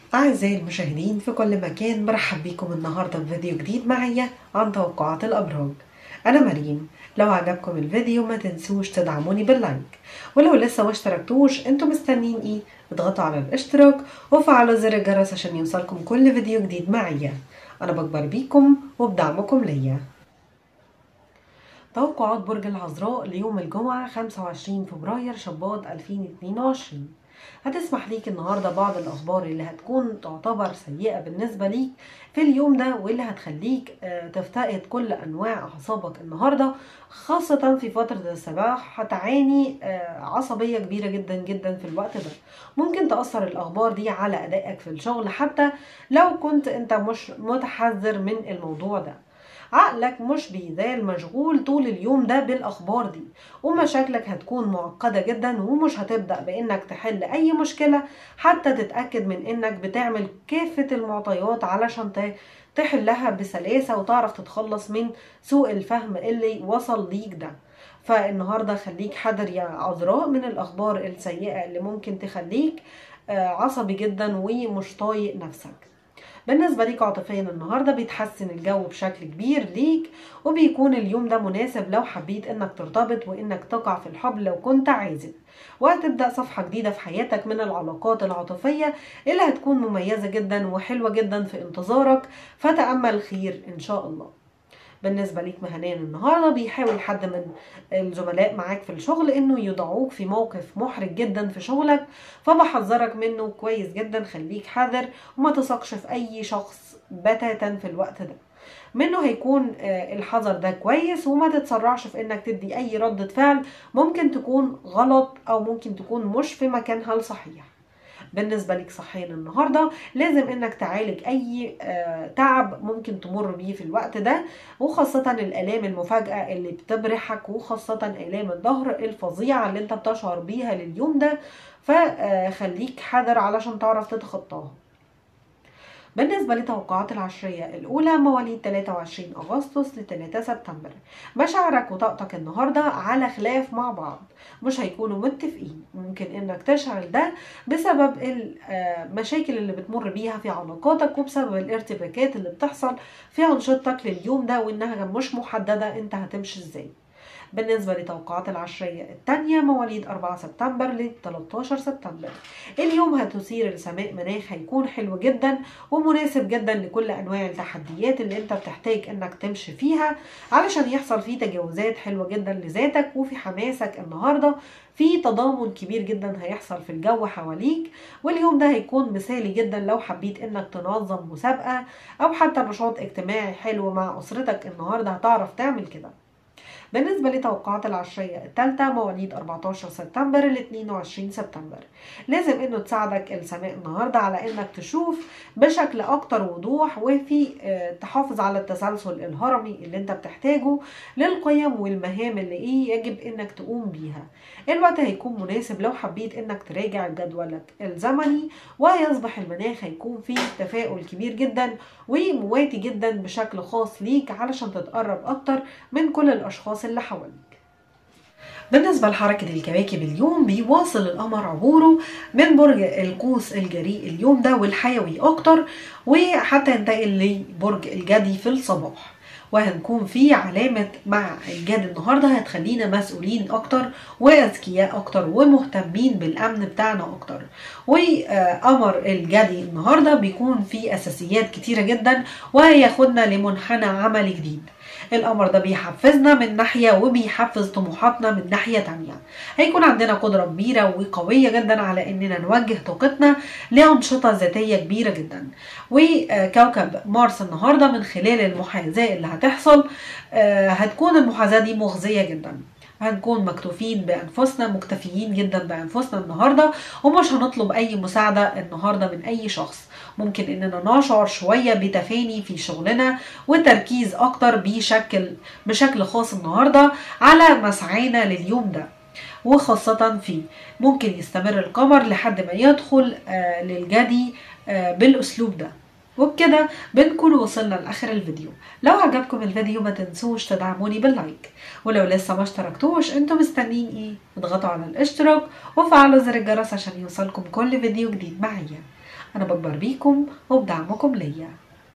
أعزائي المشاهدين في كل مكان برحب بكم النهاردة بفيديو جديد معايا عن توقعات الأبراج أنا مريم لو عجبكم الفيديو ما تنسوش تدعموني باللايك ولو لسه ما اشتركتوش انتوا مستنين ايه اضغطوا على الاشتراك وفعلوا زر الجرس عشان يوصلكم كل فيديو جديد معايا أنا بكبر بيكم وبدعمكم ليا توقعات برج العذراء ليوم الجمعة 25 فبراير شباط 2022 هتسمح ليك النهاردة بعض الأخبار اللي هتكون تعتبر سيئة بالنسبة ليك في اليوم ده واللي هتخليك تفتقد كل أنواع أعصابك النهاردة خاصة في فترة الصباح هتعاني عصبية كبيرة جدا جدا في الوقت ده ممكن تأثر الأخبار دي على أدائك في الشغل حتى لو كنت أنت مش متحذر من الموضوع ده عقلك مش بيزال مشغول طول اليوم ده بالاخبار دي ومشاكلك هتكون معقدة جدا ومش هتبدأ بانك تحل اي مشكلة حتى تتأكد من انك بتعمل كافة المعطيات علشان تحلها بسلاسة وتعرف تتخلص من سوء الفهم اللي وصل ليك ده فالنهاردة خليك حذر يا عذراء من الاخبار السيئة اللي ممكن تخليك عصبي جدا ومش طايق نفسك بالنسبة ليك عاطفيا النهاردة بيتحسن الجو بشكل كبير ليك وبيكون اليوم ده مناسب لو حبيت انك ترتبط وانك تقع في الحب لو كنت عازب وهتبدأ صفحة جديدة في حياتك من العلاقات العاطفية اللي هتكون مميزة جدا وحلوة جدا في انتظارك فتأمل خير ان شاء الله بالنسبة ليك مهنيا النهاردة بيحاول حد من الزملاء معاك في الشغل انه يضعوك في موقف محرج جدا في شغلك فبحذرك منه كويس جدا خليك حذر وما تثقش في اي شخص بتاتا في الوقت ده منه هيكون الحذر ده كويس وما تتسرعش في انك تدي اي ردة فعل ممكن تكون غلط او ممكن تكون مش في مكانها الصحيح بالنسبه لك صحيا النهارده لازم انك تعالج اي تعب ممكن تمر بيه في الوقت ده وخاصه الالام المفاجاه اللي بتبرحك وخاصه الام الظهر الفظيعه اللي انت بتشعر بيها لليوم ده فخليك حذر علشان تعرف تتخطاها بالنسبة لتوقعات العشرية الأولى مواليد 23 أغسطس ل 3 سبتمبر مشاعرك وطاقتك النهاردة على خلاف مع بعض مش هيكونوا متفقين ممكن انك تشعر ده بسبب المشاكل اللي بتمر بيها في علاقاتك وبسبب الارتباكات اللي بتحصل في أنشطتك لليوم ده وإنها مش محددة انت هتمشي ازاي بالنسبة لتوقعات العشرية الثانية مواليد 4 سبتمبر ل 13 سبتمبر اليوم هتثير السماء مناخ هيكون حلو جدا ومناسب جدا لكل أنواع التحديات اللي انت بتحتاج انك تمشي فيها علشان يحصل فيه تجاوزات حلوة جدا لذاتك وفي حماسك النهاردة في تضامن كبير جدا هيحصل في الجو حواليك واليوم ده هيكون مثالي جدا لو حبيت انك تنظم مسابقة او حتى نشاط اجتماعي حلو مع اسرتك النهاردة هتعرف تعمل كده بالنسبة لتوقعات العشرية الثالثة مواليد 14 سبتمبر ل 22 سبتمبر لازم انه تساعدك السماء النهاردة على انك تشوف بشكل اكتر وضوح وفي تحافظ على التسلسل الهرمي اللي انت بتحتاجه للقيم والمهام اللي ايه يجب انك تقوم بيها الوقت هيكون مناسب لو حبيت انك تراجع جدولك الزمني ويصبح المناخ هيكون فيه تفاؤل كبير جدا ومواتي جدا بشكل خاص ليك علشان تتقرب اكتر من كل الاشخاص اللي حواليك بالنسبة لحركة الكواكب اليوم بيواصل القمر عبوره من برج القوس الجريء اليوم ده والحيوي أكتر وحتى ينتقل لبرج الجدي في الصباح وهنكون في علامة مع الجد النهاردة هتخلينا مسؤولين أكتر وأذكياء أكتر ومهتمين بالأمن بتاعنا أكتر وقمر الجدي النهاردة بيكون في أساسيات كتيرة جدا وهياخدنا لمنحنى عمل جديد القمر ده بيحفزنا من ناحية وبيحفز طموحاتنا من ناحية تانية هيكون عندنا قدرة كبيرة وقوية جدا على اننا نوجه طاقتنا لأنشطة ذاتية كبيرة جدا وكوكب مارس النهاردة من خلال المحاذاة اللي هتحصل هتكون المحاذاة دي مغزية جدا هنكون مكتوفين بأنفسنا مكتفيين جدا بأنفسنا النهاردة ومش هنطلب أي مساعدة النهاردة من أي شخص ممكن إننا نشعر شوية بتفاني في شغلنا وتركيز أكتر بشكل بشكل خاص النهاردة على مسعانا لليوم ده وخاصة في ممكن يستمر القمر لحد ما يدخل آه للجدي آه بالأسلوب ده وبكده بنكون وصلنا لاخر الفيديو لو عجبكم الفيديو ما تنسوش تدعموني باللايك ولو لسه ما اشتركتوش انتوا مستنيين ايه اضغطوا على الاشتراك وفعلوا زر الجرس عشان يوصلكم كل فيديو جديد معايا انا بكبر بيكم وبدعمكم ليا